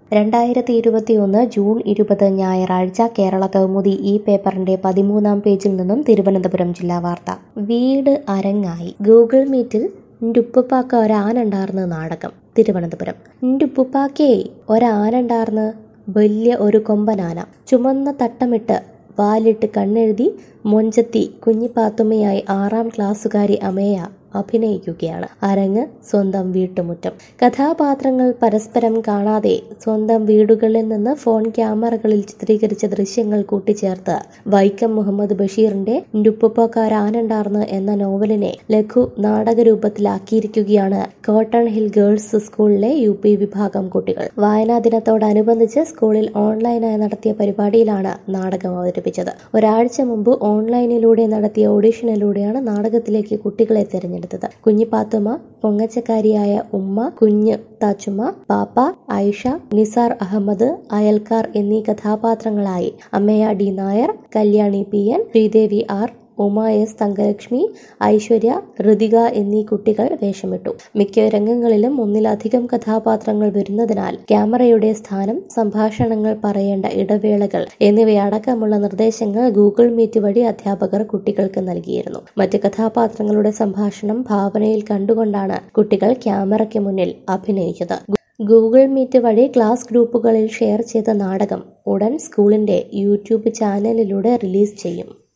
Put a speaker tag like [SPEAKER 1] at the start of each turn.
[SPEAKER 1] രണ്ടായിരത്തി ഇരുപത്തിയൊന്ന് ജൂൺ ഇരുപത് ഞായറാഴ്ച കേരള കൗമുദി ഈ പേപ്പറിന്റെ പതിമൂന്നാം പേജിൽ നിന്നും തിരുവനന്തപുരം ജില്ലാ വാർത്ത വീട് അരങ്ങായി ഗൂഗിൾ മീറ്റിൽ ൻ്റുപ്പുപ്പാക്ക ഒരാനുണ്ടാർന്ന് നാടകം തിരുവനന്തപുരം ൻ്റുപ്പുപ്പാക്കേ ഒരാനുണ്ടാർന്ന് വലിയ ഒരു കൊമ്പനാന ചുമന്ന തട്ടമിട്ട് വാലിട്ട് കണ്ണെഴുതി മൊഞ്ചത്തി കുഞ്ഞിപ്പാത്തുമ്മയായി ആറാം ക്ലാസ്സുകാരി അമേയ അഭിനയിക്കുകയാണ് അരങ്ങ് സ്വന്തം വീട്ടുമുറ്റം കഥാപാത്രങ്ങൾ പരസ്പരം കാണാതെ സ്വന്തം വീടുകളിൽ നിന്ന് ഫോൺ ക്യാമറകളിൽ ചിത്രീകരിച്ച ദൃശ്യങ്ങൾ കൂട്ടിച്ചേർത്ത് വൈക്കം മുഹമ്മദ് ബഷീറിന്റെ നുപ്പുപ്പക്കാരാനുണ്ടാർന്ന് എന്ന നോവലിനെ ലഘു നാടകരൂപത്തിലാക്കിയിരിക്കുകയാണ് കോട്ടൺ ഹിൽ ഗേൾസ് സ്കൂളിലെ യു പി വിഭാഗം കുട്ടികൾ വായനാ ദിനത്തോടനുബന്ധിച്ച് സ്കൂളിൽ ഓൺലൈനായി നടത്തിയ പരിപാടിയിലാണ് നാടകം അവതരിപ്പിച്ചത് ഒരാഴ്ച മുമ്പ് ഓൺലൈനിലൂടെ നടത്തിയ ഓഡിഷനിലൂടെയാണ് നാടകത്തിലേക്ക് കുട്ടികളെ തിരഞ്ഞെടുത്തത് കുഞ്ഞിപ്പാത്തുമ്മ പൊങ്ങച്ചക്കാരിയായ ഉമ്മ കുഞ്ഞ് താച്ചുമ്മ പാപ്പ ഐഷ നിസാർ അഹമ്മദ് അയൽക്കാർ എന്നീ കഥാപാത്രങ്ങളായി അമ്മയ D Nair Kalyani P N Sreedevi R Uma S Thankalakshmi Aishwarya Rithika എന്നീ കുട്ടികൾ വേഷമിട്ടു മിക്ക രംഗങ്ങളിലും ഒന്നിലധികം കഥാപാത്രങ്ങൾ വരുന്നതിനാൽ ക്യാമറയുടെ സ്ഥാനം സംഭാഷണങ്ങൾ പറയേണ്ട ഇടവേളകൾ എന്നിവയടക്കമുള്ള നിർദ്ദേശങ്ങൾ ഗൂഗിൾ മീറ്റ് വഴി അധ്യാപകർ കുട്ടികൾക്ക് നൽകിയിരുന്നു മറ്റ് കഥാപാത്രങ്ങളുടെ സംഭാഷണം ഭാവനയിൽ കണ്ടുകൊണ്ടാണ് കുട്ടികൾ ക്യാമറയ്ക്ക് മുന്നിൽ അഭിനയിച്ചത് ഗൂഗിൾ മീറ്റ് വഴി ക്ലാസ് ഗ്രൂപ്പുകളിൽ ഷെയർ ചെയ്ത നാടകം ഉടൻ സ്കൂളിന്റെ യൂട്യൂബ് ചാനലിലൂടെ റിലീസ് ചെയ്യും